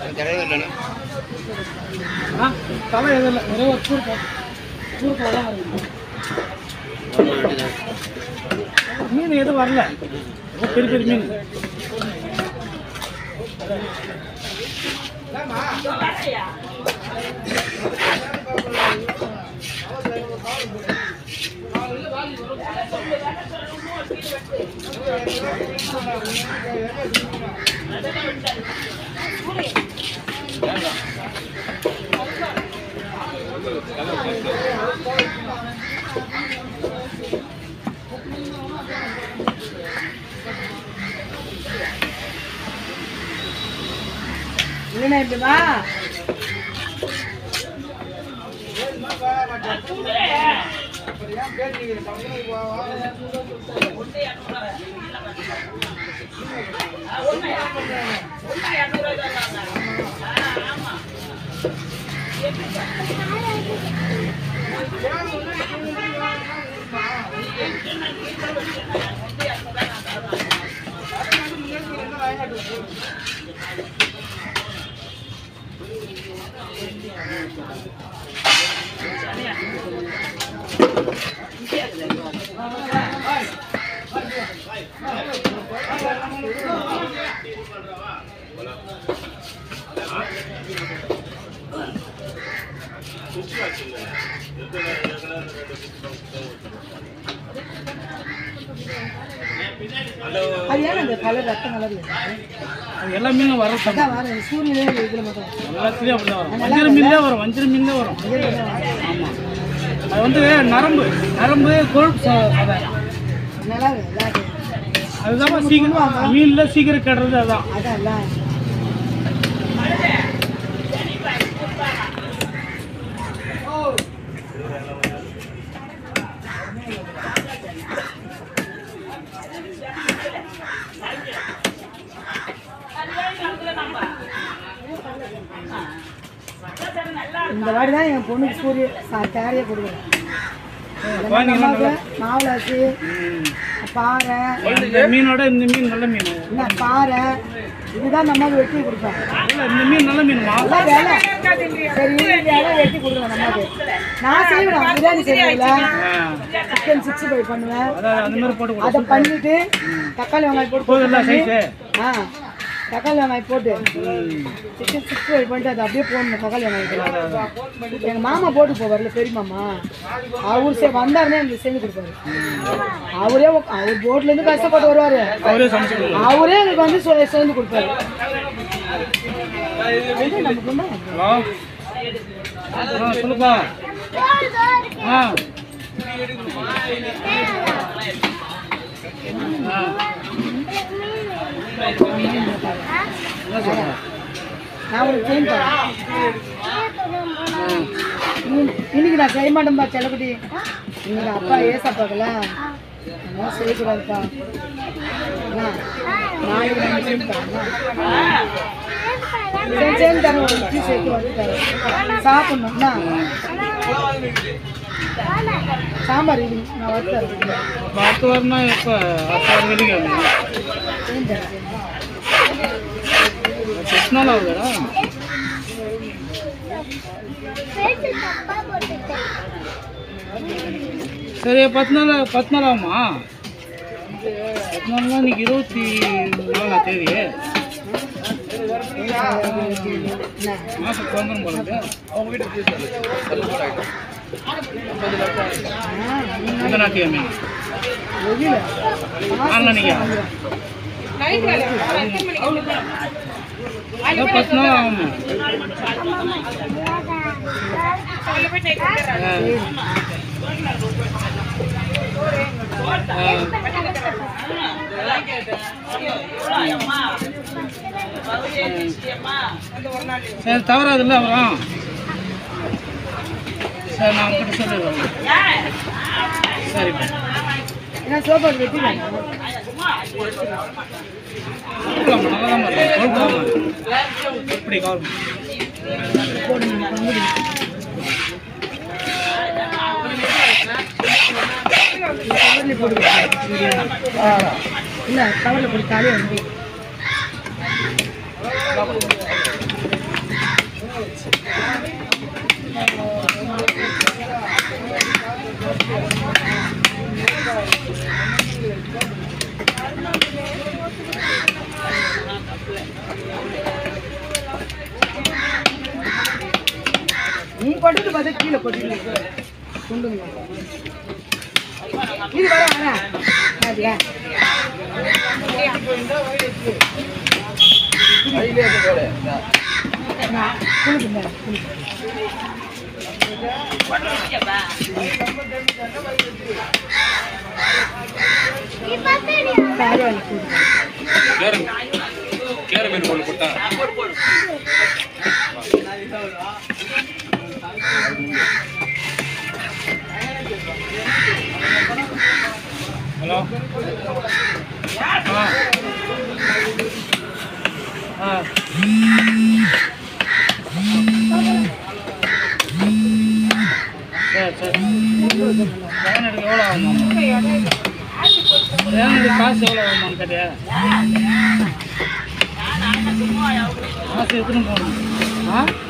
ஆ தலை எதுவும் இல்லை ஒரே ஒரு சூடு சூடுக்குள்ள தான் வருது மீன் எதுவும் வரல ரொம்ப பெரிய பெரிய மீன் இல்லைண்ணா இப்படி வா அது ஏன் அந்த கலர் ரத்த கலர் அது எல்லா மீனும் வர அதான் வர சூரியனே இதில் மட்டும் எல்லாத்துலேயும் அப்படி தான் வரும் வஞ்சிர மீன்லேயே வரும் வஞ்சிர மீன்லேயே வரும் ஆமாம் அது வந்து நரம்பு நரம்பு கொழுப்பு ச- சதை. நல்லா இருக்கு நல்லா இருக்கு அதுதான் சீக்கிரம் மீனில் சீக்கிரம் கெடுறது அதான் அதான் எல்லாம் இந்த வாடி தான் என் பொண்ணுக்கு சூரிய கேரையை கொடுக்குறேன் குழந்தைங்க மாவுளாச்சு பாறை இந்த மீனோட இந்த மீன் நல்ல மீன் என்ன பாறை இதுதான் நம்ம வெட்டி கொடுப்பேன் இல்ல, இந்த மீன் நல்ல மீன்மா அதான் வேலை சரி இந்த இடம் வெட்டி கொடுக்குறேன் நம்மளுக்கு நான் செய்வேன் பிரியாணி செய்வேன்ல சிக்கன் சிக்ஸ்டி ஃபைவ் பண்ணுவேன் அதான் அந்த மாதிரி போட்டு கொடு. அதை பண்ணிட்டு தக்காளி வெங்காயம் போட்டு போதும்ல சைஸு ஆ தக்காளி வெங்காயம் போட்டு சிக்கன் சிக்ஸ்டி ஃபைவ் பண்ணிட்டு அதை அப்படியே போடணும் தக்காளி வெங்காயத்தில் எங்கள் மாமா போட்டு போவார்ல பெரிய மாமா அவர் சே வந்தாருன்னா எனக்கு செஞ்சு கொடுப்பாரு அவரே உக்- அவர் போட்லேருந்து கஷ்டப்பட்டு வருவார் அவரே சமைச்சு கொடு. அவரே எனக்கு வந்து செ- செஞ்சு கொடுப்பாரு இது நமக்கு என்ன? ஹலோ ஆ சொல்லுப்பா ஆ ஆ. என்ன சொல்ற நான் உங்களுக்கு செஞ்சு தரேன் இன்னி- இன்னைக்கு நான் செய்ய மாட்டேன்பா செல்லக்குட்டி இன்னைக்கு அப்பா ஏசப்பாக்கல அதெல்லாம் செய்யக்கூடாதுப்பா என்ன? நாளைக்கு நான் செஞ்சு தரேன் சரி செஞ்சு தரேன் ஒரு இட்லி சேர்த்து வந்து தரேன் சாப்பிடணும் என்ன? சாம்பார் இது நான் வச்சு தரேன் அப்போ அடுத்த வாரம்னா எப்போ அடுத்த வாரம் வெள்ளிக்கிழமை செஞ்சு தரேன் எட்டு நாள் ஆகுதுடா சரி பத்து நாள் பத்து நாள் ஆகுமா பத்து நாள்னா இன்னைக்கு இருபத்தி நாலாம் தேதி என்ன? மாதம் வந்துடும் போல இருக்கு. ஆ, இந்த நாட்டியமே வெயில. ஆன்லைனிக்கா அதான் பத்து நாள் ஆகுமா ஆ. ஆ. சரி தவறாதுல்ல அப்புறம் சரி நான் உங்ககிட்ட சொல்லிடுறேன் சரிப்பா என்ன சோஃபா வெட்டி வேணும் கொடுக்கலாமா நல்லா தான் இருக்கும் கொடுக்கலாமா எப்படி கவர் கவர்ல போடு இல்ல கவர்ல போடு காலையே வந்து நீ கொட்டிட்டு பார்த்தா கீழே கொட்டிட்டு கொண்டுங்க இது வர வர அப்படியா நான் குளிக்குங்க குளிக்கு பரவாயில்ல கொடுங்க கேர மீன் கொண்டு போட்டா ஹலோ ஆ ஆ சரி சரி வேன் எடுக்க எவ்வளோ ஆகும் வேன் எடுக்க காசு எவ்வளோ ஆகுமான்னு கேட்டியா காசு எடுத்துன்னு போகணும் ஆ